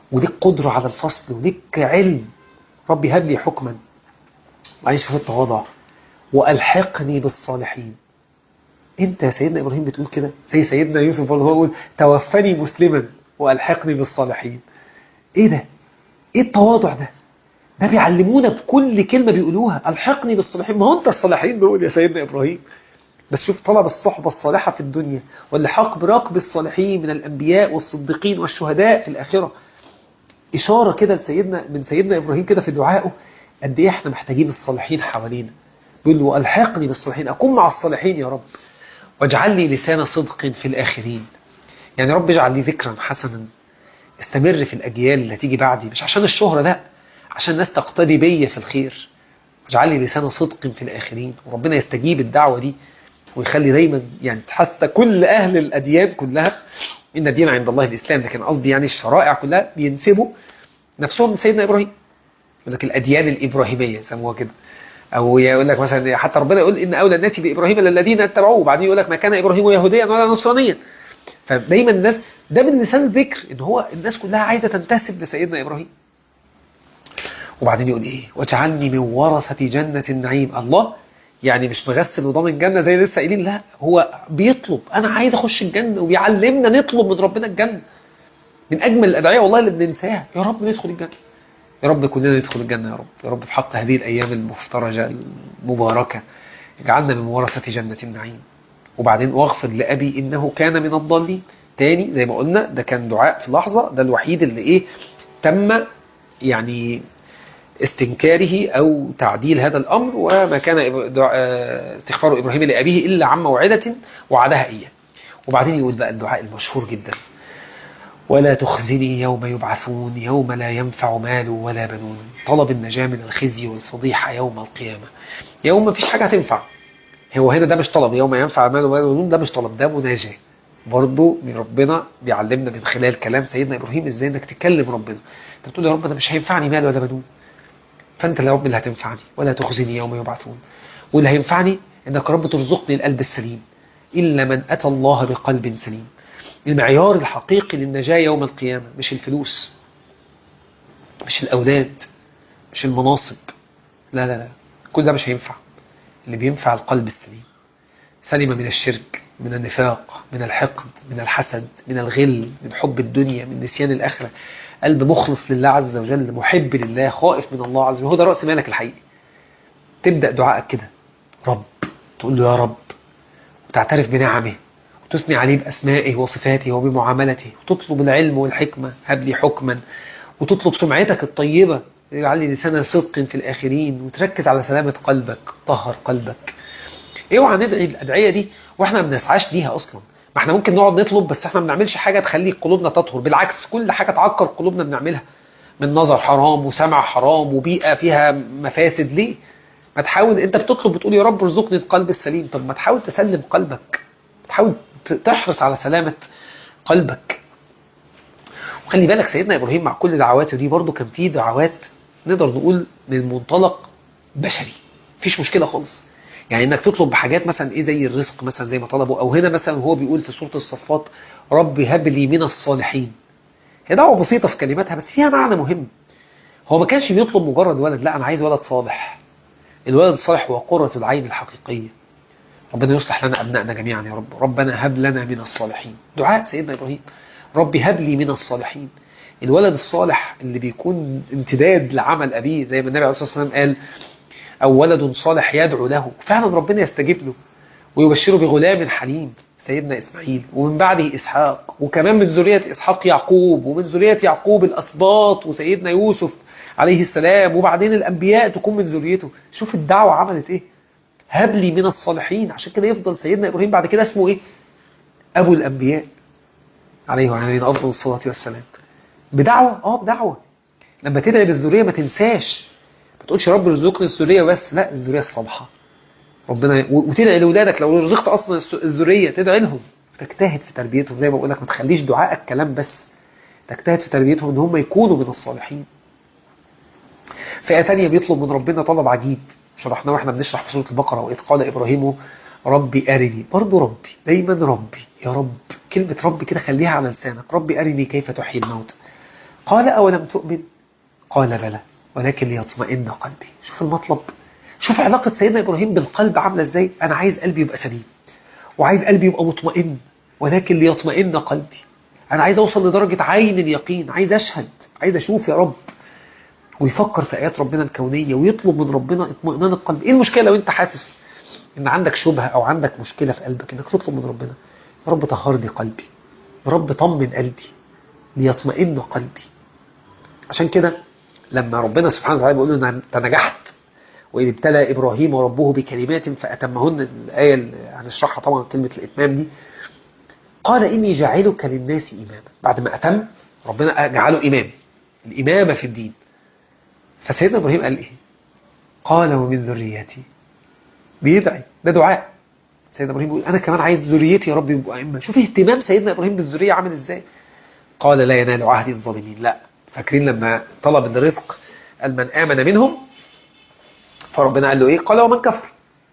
وليك قدرة على الفصل وليك علم ربي هب لي حكما عايش في التواضع وألحقني بالصالحين انت يا سيدنا إبراهيم بتقول كده زي سيدنا يوسف برضه هو يقول توفني مسلما وألحقني بالصالحين ايه ده ايه التواضع ده ده بيعلمونا بكل كلمة بيقولوها ألحقني بالصالحين ما هو انت الصالحين دول يا سيدنا إبراهيم بس شوف طلب الصحبة الصالحة في الدنيا واللحاق براقب الصالحين من الأنبياء والصديقين والشهداء في الآخرة إشارة كده لسيدنا من سيدنا إبراهيم كده في دعائه قد إيه إحنا محتاجين الصالحين حوالينا بيقول له ألحقني بالصالحين أكون مع الصالحين يا رب واجعل لي لسان صدق في الآخرين يعني رب اجعل لي ذكرا حسنا استمر في الأجيال اللي تيجي بعدي مش عشان الشهرة لا عشان الناس تقتدي بيا في الخير واجعل لي لسان صدق في الآخرين وربنا يستجيب الدعوة دي ويخلي دايما يعني حتى كل أهل الأديان كلها إن الدين عند الله الإسلام لكن قصدي يعني الشرائع كلها بينسبوا نفسهم من سيدنا إبراهيم يقول لك الأديان الإبراهيمية سموها كده أو يقول لك مثلا حتى ربنا يقول إن أولى الناس بإبراهيم الذين اتبعوه وبعدين يقول لك ما كان إبراهيم يهوديا ولا نصرانيا فدايما الناس ده من لسان الذكر إن هو الناس كلها عايزة تنتسب لسيدنا إبراهيم وبعدين يقول إيه واجعلني من ورثة جنة النعيم الله يعني مش مغسل وضامن جنة زي لسه قايلين لا هو بيطلب أنا عايز أخش الجنة وبيعلمنا نطلب من ربنا الجنة من أجمل الأدعية والله اللي بننساها يا رب ندخل الجنة يا رب كلنا ندخل الجنة يا رب يا رب في حق هذه الأيام المفترجة المباركة اجعلنا من ورثة جنة النعيم وبعدين واغفر لأبي إنه كان من الضالين تاني زي ما قلنا ده كان دعاء في لحظة ده الوحيد اللي إيه تم يعني استنكاره أو تعديل هذا الأمر وما كان استغفار إبراهيم لأبيه إلا عن موعدة وعدها إياه وبعدين يقول بقى الدعاء المشهور جدا ولا تخزني يوم يبعثون يوم لا ينفع مال ولا بنون طلب النجاة من الخزي والفضيحة يوم القيامة يوم ما فيش حاجة هتنفع هو هنا ده مش طلب يوم ينفع مال ولا بنون ده مش طلب ده مناجاة برضه ربنا بيعلمنا من خلال كلام سيدنا إبراهيم ازاي انك تكلم ربنا انت بتقول يا رب ده مش هينفعني مال ولا بنون فانت يا رب اللي هتنفعني ولا تخزني يوم يبعثون واللي هينفعني انك رب ترزقني القلب السليم إلا من أتى الله بقلب سليم المعيار الحقيقي للنجاة يوم القيامة مش الفلوس مش الأولاد مش المناصب لا لا لا كل ده مش هينفع اللي بينفع القلب السليم سلم من الشرك من النفاق من الحقد من الحسد من الغل من حب الدنيا من نسيان الآخرة قلب مخلص لله عز وجل محب لله خائف من الله عز وجل هو ده رأس مالك الحقيقي تبدأ دعائك كده رب تقول له يا رب وتعترف بنعمه وتثني عليه بأسمائه وصفاته وبمعاملته وتطلب العلم والحكمة هب لي حكما وتطلب سمعتك الطيبة يجعل لي لسان صدق في الآخرين وتركز على سلامة قلبك طهر قلبك اوعى ندعي الأدعية دي واحنا ما بنسعاش ليها أصلا ما احنا ممكن نقعد نطلب بس احنا ما بنعملش حاجة تخلي قلوبنا تطهر بالعكس كل حاجة تعكر قلوبنا بنعملها من نظر حرام وسمع حرام وبيئة فيها مفاسد ليه ما تحاول انت بتطلب بتقول يا رب ارزقني القلب السليم طب ما تحاول تسلم قلبك تحاول تحرص على سلامة قلبك وخلي بالك سيدنا إبراهيم مع كل دعواته دي برضه كان فيه دعوات نقدر نقول من منطلق بشري مفيش مشكلة خالص يعني انك تطلب بحاجات مثلا ايه زي الرزق مثلا زي ما طلبوا او هنا مثلا هو بيقول في سورة الصفات رب هب لي من الصالحين هي دعوة بسيطة في كلماتها بس فيها معنى مهم هو ما كانش بيطلب مجرد ولد لا انا عايز ولد صالح الولد الصالح هو قرة العين الحقيقية ربنا يصلح لنا أبنائنا جميعا يا رب ربنا هب لنا من الصالحين دعاء سيدنا إبراهيم ربي هب لي من الصالحين الولد الصالح اللي بيكون امتداد لعمل أبيه زي ما النبي عليه الصلاة والسلام قال أو ولد صالح يدعو له فعلا ربنا يستجيب له ويبشره بغلام حليم سيدنا إسماعيل ومن بعده إسحاق وكمان من ذرية إسحاق يعقوب ومن ذرية يعقوب الأسباط وسيدنا يوسف عليه السلام وبعدين الأنبياء تكون من ذريته شوف الدعوة عملت إيه هب لي من الصالحين عشان كده يفضل سيدنا إبراهيم بعد كده اسمه إيه أبو الأنبياء عليه وعلينا أفضل الصلاة والسلام بدعوة آه بدعوة لما تدعي بالذرية ما تنساش ما تقولش رب ارزقني الذرية بس لا الذرية الصالحة ربنا وتدعي لأولادك لو رزقت أصلا الذرية تدعي لهم تجتهد في تربيتهم زي ما بقول لك ما تخليش دعائك كلام بس تجتهد في تربيتهم ان هم يكونوا من الصالحين فئة ثانية بيطلب من ربنا طلب عجيب شرحناه واحنا بنشرح في سورة البقرة وإذ قال إبراهيم ربي أرني برضو ربي دايما ربي يا رب كلمة ربي كده خليها على لسانك ربي أرني كيف تحيي الموت قال أولم تؤمن قال بلى ولكن ليطمئن قلبي شوف المطلب شوف علاقة سيدنا إبراهيم بالقلب عاملة إزاي أنا عايز قلبي يبقى سليم وعايز قلبي يبقى مطمئن ولكن ليطمئن قلبي أنا عايز أوصل لدرجة عين اليقين عايز أشهد عايز أشوف يا رب ويفكر في آيات ربنا الكونية ويطلب من ربنا اطمئنان القلب إيه المشكلة لو أنت حاسس إن عندك شبهة أو عندك مشكلة في قلبك إنك تطلب من ربنا يا رب طهر لي قلبي يا رب طمن قلبي ليطمئن قلبي عشان كده لما ربنا سبحانه وتعالى بيقول له انت نجحت وإذ ابتلى إبراهيم ربه بكلمات فأتمهن الآية اللي هنشرحها طبعا كلمة الإتمام دي قال إني جاعلك للناس إماما بعد ما أتم ربنا جعله إمام الإمامة في الدين فسيدنا إبراهيم قال إيه قال ومن ذريتي بيدعي ده دعاء سيدنا إبراهيم بيقول أنا كمان عايز ذريتي يا رب يبقوا أئمة شوف اهتمام سيدنا إبراهيم بالذرية عامل إزاي قال لا ينال عهد الظالمين لا فاكرين لما طلب الرزق قال من آمن منهم فربنا قال له ايه قال ومن كفر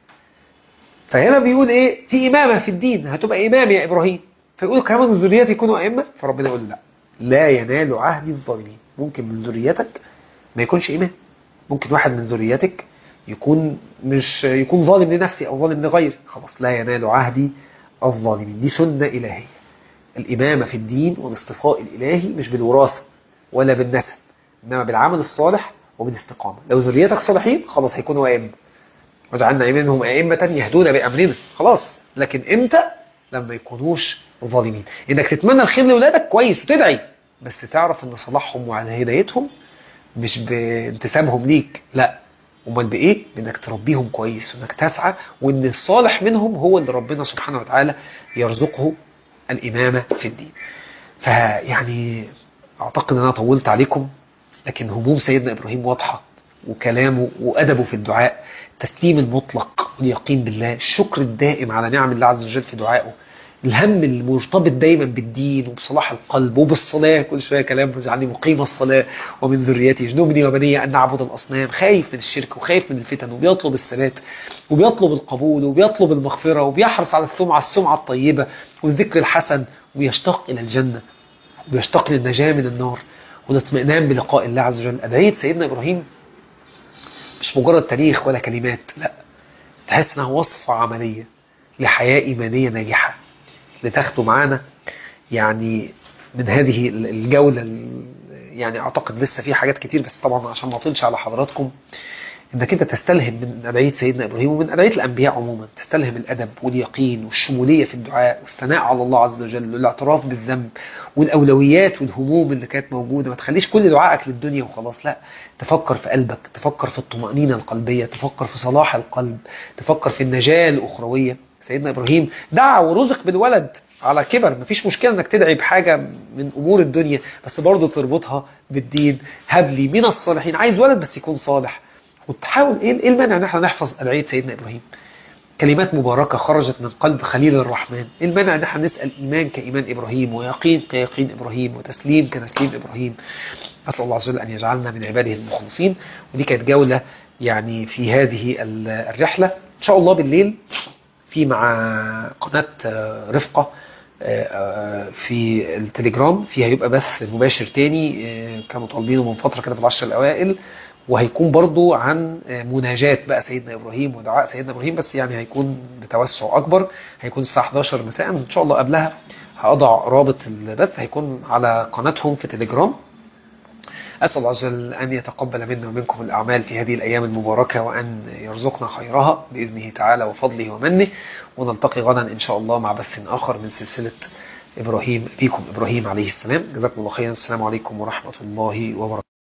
فهنا بيقول ايه في امامه في الدين هتبقى امام يا ابراهيم فيقول كمان من ذريتي يكونوا ائمه فربنا يقول لا لا ينال عهد الظالمين ممكن من ذريتك ما يكونش امام ممكن واحد من ذريتك يكون مش يكون ظالم لنفسه او ظالم لغيره خلاص لا ينال عهدي الظالمين دي سنه الهيه الامامه في الدين والاصطفاء الالهي مش بالوراثه ولا بالنسب انما بالعمل الصالح وبالاستقامة لو ذريتك صالحين خلاص هيكونوا أئمة وجعلنا منهم أئمة يهدون بأمرنا خلاص لكن امتى لما يكونوش ظالمين انك تتمنى الخير لاولادك كويس وتدعي بس تعرف ان صلاحهم وعلى هدايتهم مش بانتسابهم ليك لا امال بايه بانك تربيهم كويس وانك تسعى وان الصالح منهم هو اللي ربنا سبحانه وتعالى يرزقه الامامه في الدين فيعني اعتقد ان انا طولت عليكم لكن هموم سيدنا إبراهيم واضحة وكلامه وأدبه في الدعاء التسليم المطلق واليقين بالله الشكر الدائم على نعم الله عز وجل في دعائه الهم المرتبط دايما بالدين وبصلاح القلب وبالصلاة كل شوية كلام واجعلني مقيم الصلاة ومن ذريتي اجنبني وبني أن نعبد الأصنام خايف من الشرك وخايف من الفتن وبيطلب الثبات وبيطلب القبول وبيطلب المغفرة وبيحرص على السمعة السمعة الطيبة والذكر الحسن ويشتاق إلى الجنة ويشتاق للنجاة من النار والاطمئنان بلقاء الله عز وجل أدعية سيدنا إبراهيم مش مجرد تاريخ ولا كلمات لا تحس انها وصفة عملية لحياة إيمانية ناجحة لتاخدوا معانا يعني من هذه الجولة يعني أعتقد لسه في حاجات كتير بس طبعا عشان ما أطلش على حضراتكم انك انت تستلهم من ادعيه سيدنا ابراهيم ومن ادعيه الانبياء عموما تستلهم الادب واليقين والشموليه في الدعاء والثناء على الله عز وجل والاعتراف بالذنب والاولويات والهموم اللي كانت موجوده ما تخليش كل دعائك للدنيا وخلاص لا تفكر في قلبك تفكر في الطمانينه القلبيه تفكر في صلاح القلب تفكر في النجاه الاخرويه سيدنا ابراهيم دعا ورزق بالولد على كبر مفيش مشكلة انك تدعي بحاجة من امور الدنيا بس برضه تربطها بالدين هب لي من الصالحين عايز ولد بس يكون صالح وتحاول ايه المانع ان احنا نحفظ ادعيه سيدنا ابراهيم كلمات مباركه خرجت من قلب خليل الرحمن ايه المانع ان احنا نسال ايمان كايمان ابراهيم ويقين كيقين ابراهيم وتسليم كتسليم ابراهيم اسال الله عز وجل ان يجعلنا من عباده المخلصين ودي كانت جوله يعني في هذه الرحله ان شاء الله بالليل في مع قناه رفقه في التليجرام فيها يبقى بث مباشر تاني كانوا طالبينه من فتره كده في العشر الاوائل وهيكون برضو عن مناجاة بقى سيدنا إبراهيم ودعاء سيدنا إبراهيم بس يعني هيكون بتوسع أكبر هيكون الساعة 11 مساء إن شاء الله قبلها هأضع رابط البث هيكون على قناتهم في تليجرام أسأل الله عز وجل أن يتقبل منا ومنكم الأعمال في هذه الأيام المباركة وأن يرزقنا خيرها بإذنه تعالى وفضله ومنه ونلتقي غدا إن شاء الله مع بث آخر من سلسلة إبراهيم فيكم إبراهيم عليه السلام جزاكم الله خيرا السلام عليكم ورحمة الله وبركاته